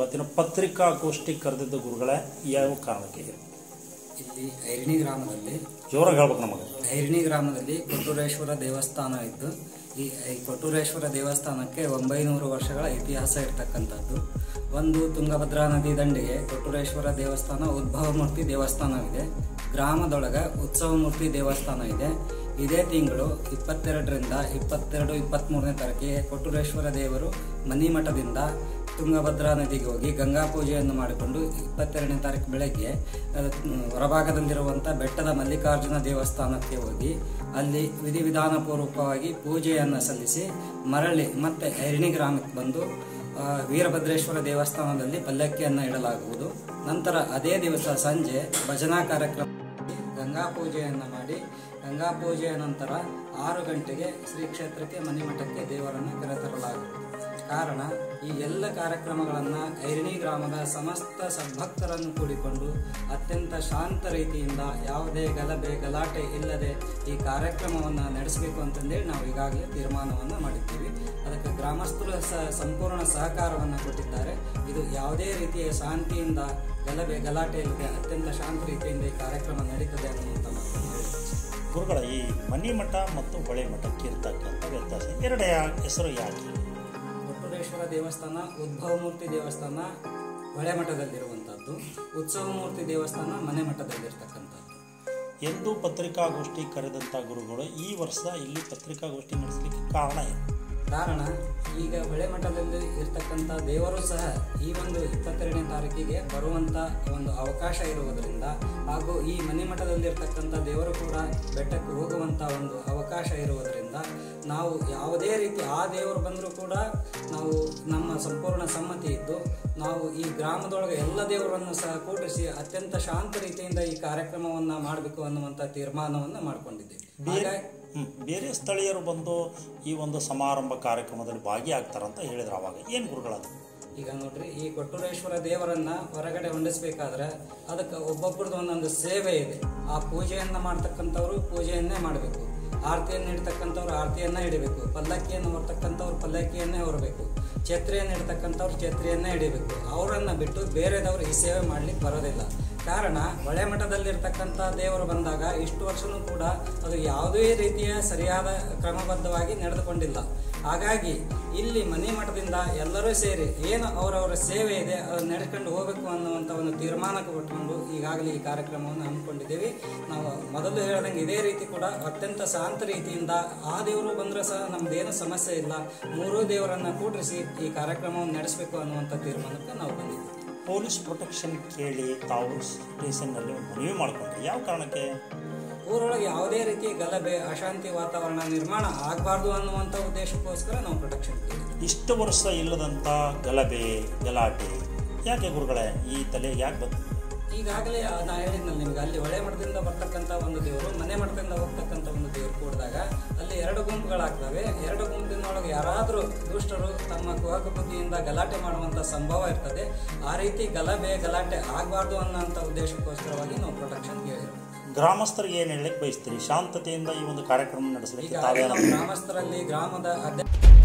ಇವತ್ತಿನ ಪತ್ರಿಕಾಗೋಷ್ಠಿ ಕರೆದಿದ್ದ ಗುರುಗಳೇ ಯಾವ ಕಾರಣಕ್ಕೆ ಇಲ್ಲಿ ಐರಣಿ ಗ್ರಾಮದಲ್ಲಿ ಜೋರಾಗಿ ಹೇಳ್ಬೇಕು ನಮಗೆ ಐರಣಿ ಗ್ರಾಮದಲ್ಲಿ ಕೊಟ್ಟೂರೇಶ್ವರ ದೇವಸ್ಥಾನ ಇದ್ದು ಈ ಈ ಕೊಟ್ಟೂರೇಶ್ವರ ದೇವಸ್ಥಾನಕ್ಕೆ ಒಂಬೈನೂರು ವರ್ಷಗಳ ಇತಿಹಾಸ ಇರತಕ್ಕಂಥದ್ದು ಒಂದು ತುಂಗಭದ್ರಾ ನದಿ ದಂಡೆಗೆ ಕೊಟ್ಟೂರೇಶ್ವರ ದೇವಸ್ಥಾನ ಉದ್ಭವ ಮೂರ್ತಿ ದೇವಸ್ಥಾನವಿದೆ ಗ್ರಾಮದೊಳಗ ಉತ್ಸವ ಮೂರ್ತಿ ದೇವಸ್ಥಾನ ಇದೆ ಇದೇ ತಿಂಗಳು ಇಪ್ಪತ್ತೆರಡರಿಂದ ಇಪ್ಪತ್ತೆರಡು ಇಪ್ಪತ್ತ್ಮೂರನೇ ತಾರೀಕಿಗೆ ಕೊಟ್ಟೂರೇಶ್ವರ ದೇವರು ಮನಿಮಠದಿಂದ ತುಂಗಭದ್ರಾ ನದಿಗೆ ಹೋಗಿ ಗಂಗಾ ಪೂಜೆಯನ್ನು ಮಾಡಿಕೊಂಡು ಇಪ್ಪತ್ತೆರಡನೇ ತಾರೀಕು ಬೆಳಗ್ಗೆ ಅಹ್, ಹೊರಭಾಗದಲ್ಲಿರುವಂಥ ಬೆಟ್ಟದ ಮಲ್ಲಿಕಾರ್ಜುನ ದೇವಸ್ಥಾನಕ್ಕೆ ಹೋಗಿ ಅಲ್ಲಿ ವಿಧಿವಿಧಾನ ಪೂರ್ವಕವಾಗಿ ಪೂಜೆಯನ್ನು ಸಲ್ಲಿಸಿ ಮರಳಿ ಮತ್ತೆ ಐರಣಿ ಗ್ರಾಮಕ್ಕೆ ಬಂದು ಆ, ವೀರಭದ್ರೇಶ್ವರ ದೇವಸ್ಥಾನದಲ್ಲಿ ಪಲ್ಲಕ್ಕಿಯನ್ನು ಇಡಲಾಗುವುದು ನಂತರ ಅದೇ ದಿವಸ ಸಂಜೆ ಭಜನಾ ಕಾರ್ಯಕ್ರಮ ಗಂಗಾ ಪೂಜೆಯನ್ನು ಮಾಡಿ ಗಂಗಾ ಪೂಜೆಯ ನಂತರ ಆರು ಗಂಟೆಗೆ ಶ್ರೀ ಕ್ಷೇತ್ರಕ್ಕೆ ಮಣಿಮಠಕ್ಕೆ ದೇವರನ್ನು ಕರೆತರಲಾಗುವುದು ಕಾರಣ ಈ ಎಲ್ಲ ಕಾರ್ಯಕ್ರಮಗಳನ್ನು ಐರಣಿ ಗ್ರಾಮದ ಸಮಸ್ತ ಸದ್ಭಕ್ತರನ್ನು ಕೂಡಿಕೊಂಡು ಅತ್ಯಂತ ಶಾಂತ ರೀತಿಯಿಂದ ಯಾವುದೇ ಗಲಭೆ ಗಲಾಟೆ ಇಲ್ಲದೆ ಈ ಕಾರ್ಯಕ್ರಮವನ್ನು ನಡೆಸಬೇಕು ಅಂತಂದೇಳಿ ನಾವು ಈಗಾಗಲೇ ತೀರ್ಮಾನವನ್ನು ಮಾಡಿದ್ದೀವಿ ಅದಕ್ಕೆ ಗ್ರಾಮಸ್ಥರು ಸ ಸಂಪೂರ್ಣ ಸಹಕಾರವನ್ನು ಕೊಟ್ಟಿದ್ದಾರೆ ಇದು ಯಾವುದೇ ರೀತಿಯ ಶಾಂತಿಯಿಂದ ಗಲಭೆ ಗಲಾಟೆ ಇಲ್ಲದೆ ಅತ್ಯಂತ ಶಾಂತ ರೀತಿಯಿಂದ ಈ ಕಾರ್ಯಕ್ರಮ ನಡೀತದೆ ಅನ್ನುವಂಥ ಮಾತನ್ನು ಹೇಳಿ ಗುರುಗಳ ಈ ಮನಿ ಮಠ ಮತ್ತು ಹೊಳೆ ಮಠಕ್ಕೆ ಇರ್ತಕ್ಕಂಥ ವ್ಯತ್ಯಾಸ ಎರಡೇ ಹೆಸರು ಯಾಕೆ ಕೊಟ್ಟೂರೇಶ್ವರ ದೇವಸ್ಥಾನ ಉದ್ಭವ ಮೂರ್ತಿ ದೇವಸ್ಥಾನ ಹೊಳೆ ಮಠದಲ್ಲಿರುವಂಥದ್ದು ಉತ್ಸವ ಮೂರ್ತಿ ದೇವಸ್ಥಾನ ಮನೆ ಮಠದಲ್ಲಿರ್ತಕ್ಕಂಥದ್ದು ಎಂದು ಪತ್ರಿಕಾಗೋಷ್ಠಿ ಕರೆದಂಥ ಗುರುಗಳು ಈ ವರ್ಷ ಇಲ್ಲಿ ಪತ್ರಿಕಾಗೋಷ್ಠಿ ನಡೆಸಲಿಕ್ಕೆ ಕಾರಣ ಏನು ಕಾರಣ ಈಗ ಹೊಳೆ ಮಠದಲ್ಲಿ ಇರ್ತಕ್ಕಂಥ ದೇವರು ಸಹ ಈ ಒಂದು ಇಪ್ಪತ್ತೆರಡನೇ ತಾರೀಕಿಗೆ ಬರುವಂಥ ಒಂದು ಅವಕಾಶ ಇರುವುದರಿಂದ ಹಾಗೂ ಈ ಮನೆ ಮಠದಲ್ಲಿರ್ತಕ್ಕಂಥ ದೇವರು ಕೂಡ ಬೆಟ್ಟಕ್ಕೆ ಹೋಗುವಂಥ ಒಂದು ಅವಕಾಶ ಇರುವುದರಿಂದ ನಾವು ಯಾವುದೇ ರೀತಿ ಆ ದೇವರು ಬಂದರೂ ಕೂಡ ನಾವು ನಮ್ಮ ಸಂಪೂರ್ಣ ಸಮ್ಮತಿ ಇದ್ದು ನಾವು ಈ ಗ್ರಾಮದೊಳಗೆ ಎಲ್ಲ ದೇವರನ್ನು ಸಹ ಕೂಡಿಸಿ ಅತ್ಯಂತ ಶಾಂತ ರೀತಿಯಿಂದ ಈ ಕಾರ್ಯಕ್ರಮವನ್ನು ಮಾಡಬೇಕು ಅನ್ನುವಂಥ ತೀರ್ಮಾನವನ್ನು ಮಾಡಿಕೊಂಡಿದ್ದೀವಿ ಹಾಗಾಗಿ ಹ್ಮ್. ಬೇರೆ ಸ್ಥಳೀಯರು ಬಂದು ಈ ಒಂದು ಸಮಾರಂಭ ಕಾರ್ಯಕ್ರಮದಲ್ಲಿ ಭಾಗಿಯಾಗ್ತಾರಂತ ಹೇಳಿದ್ರು ಅವಾಗ ಏನು ಗುರುಗಳದು ಈಗ ನೋಡ್ರಿ ಈ ಕೊಟ್ಟೂರೇಶ್ವರ ದೇವರನ್ನ ಹೊರಗಡೆ ಹೊಂದಿಸ್ಬೇಕಾದ್ರೆ ಅದಕ್ಕೆ ಒಬ್ಬೊಬ್ಬರದ್ದು ಒಂದೊಂದು ಸೇವೆ ಇದೆ ಆ ಪೂಜೆಯನ್ನ ಮಾಡ್ತಕ್ಕಂಥವ್ರು ಪೂಜೆಯನ್ನೇ ಮಾಡಬೇಕು ಆರತಿಯನ್ನು ಇಡ್ತಕ್ಕಂಥವ್ರು ಆರತಿಯನ್ನ ಇಡಬೇಕು ಪಲ್ಲಕ್ಕಿಯನ್ನು ಹೊರ್ತಕ್ಕಂಥವ್ರು ಪಲ್ಲಕ್ಕಿಯನ್ನೇ ಹೊರಬೇಕು ಛತ್ರಿಯನ್ನು ಇಡ್ತಕ್ಕಂಥವ್ರು ಛತ್ರಿಯನ್ನೇ ಹಿಡಿಬೇಕು ಅವರನ್ನ ಬಿಟ್ಟು ಬೇರೆದವರು ಈ ಸೇವೆ ಮಾಡ್ಲಿಕ್ಕೆ ಬರೋದಿಲ್ಲ ಕಾರಣ ಹೊಳೆ ಮಠದಲ್ಲಿರ್ತಕ್ಕಂಥ ದೇವರು ಬಂದಾಗ ಇಷ್ಟು ವರ್ಷನೂ ಕೂಡ ಅದು ಯಾವುದೇ ರೀತಿಯ ಸರಿಯಾದ ಕ್ರಮಬದ್ಧವಾಗಿ ನಡೆದುಕೊಂಡಿಲ್ಲ ಹಾಗಾಗಿ ಇಲ್ಲಿ ಮನೆ ಮಠದಿಂದ ಎಲ್ಲರೂ ಸೇರಿ ಏನು ಅವರವರ ಸೇವೆ ಇದೆ ಅದನ್ನು ನಡೆಸ್ಕೊಂಡು ಹೋಗಬೇಕು ಅನ್ನುವಂಥ ಒಂದು ತೀರ್ಮಾನಕ್ಕೆ ಕೊಟ್ಕೊಂಡು ಈಗಾಗಲೇ ಈ ಕಾರ್ಯಕ್ರಮವನ್ನು ಹಮ್ಮಿಕೊಂಡಿದ್ದೇವೆ ನಾವು ಮೊದಲು ಹೇಳ್ದಂಗೆ ಇದೇ ರೀತಿ ಕೂಡ ಅತ್ಯಂತ ಶಾಂತ ರೀತಿಯಿಂದ ಆ ದೇವರು ಬಂದರೂ ಸಹ ನಮ್ದೇನು ಸಮಸ್ಯೆ ಇಲ್ಲ ಮೂರೂ ದೇವರನ್ನ ಕೂಡಿಸಿ ಈ ಕಾರ್ಯಕ್ರಮವನ್ನು ನಡೆಸಬೇಕು ಅನ್ನುವಂಥ ತೀರ್ಮಾನಕ್ಕೆ ನಾವು ಬಂದಿದ್ದೀವಿ ಪೊಲೀಸ್ ಪ್ರೊಟೆಕ್ಷನ್ ಕೇಳಿ ತಾವು ಸ್ಟೇಷನ್ನಲ್ಲಿ ಒಂದು ಮನವಿ ಮಾಡ್ಕೊಂಡ್ರಿ ಯಾವ ಕಾರಣಕ್ಕೆ ಊರೊಳಗೆ ಯಾವುದೇ ರೀತಿ ಗಲಭೆ ಅಶಾಂತಿ ವಾತಾವರಣ ನಿರ್ಮಾಣ ಆಗಬಾರ್ದು ಅನ್ನುವಂಥ ಉದ್ದೇಶಕ್ಕೋಸ್ಕರ ನಾವು ಪ್ರೊಟೆಕ್ಷನ್ ಕೇಳಿದ್ವಿ ಇಷ್ಟು ವರ್ಷ ಇಲ್ಲದಂಥ ಗಲಭೆ ಗಲಾಟೆ ಯಾಕೆ ಗುರುಗಳೇ ಈ ತಲೆ ಯಾಕೆ ಬಂತು ಈಗಾಗಲೇ ನಾ ಹೇಳಿದ್ನಲ್ಲ ನಿಮ್ಗೆ ಅಲ್ಲಿ ಹೊಳೆ ಮಠದಿಂದ ಬರ್ತಕ್ಕಂಥ ಒಂದು ದೇವರು ಮನೆ ಮಠದಿಂದ ಹೋಗ್ತಕ್ಕಂಥ ಒಂದು ದೇವರು ಕೂಡಿದಾಗ ಅಲ್ಲಿ ಎರಡು ಗುಂಪುಗಳಾಗ್ತವೆ ಎರಡು ಗುಂಪಿನೊಳಗೆ ಯಾರಾದರೂ ದುಷ್ಟರು ತಮ್ಮ ಕುಹಕ ಬುದ್ಧಿಯಿಂದ ಗಲಾಟೆ ಮಾಡುವಂಥ ಸಂಭವ ಇರ್ತದೆ ಆ ರೀತಿ ಗಲಭೆ ಗಲಾಟೆ ಆಗಬಾರ್ದು ಅನ್ನೋಂಥ ಉದ್ದೇಶಕ್ಕೋಸ್ಕರವಾಗಿ ನಾವು ಪ್ರೊಟೆಕ್ಷನ್ ಕೇಳಿದ್ವಿ ಗ್ರಾಮಸ್ಥರಿಗೆ ಏನು ಹೇಳಕ್ಕೆ ಬಯಸ್ತೀರಿ ಶಾಂತತೆಯಿಂದ ಈ ಒಂದು ಕಾರ್ಯಕ್ರಮ ನಡೆಸಲಿಕ್ಕೆ ಈಗ ತಾವೇನ ನಮ್ಮ ಗ್ರಾಮಸ್ಥರಲ್ಲಿ ಗ್ರಾಮದ ಅಧ್ಯಕ್ಷ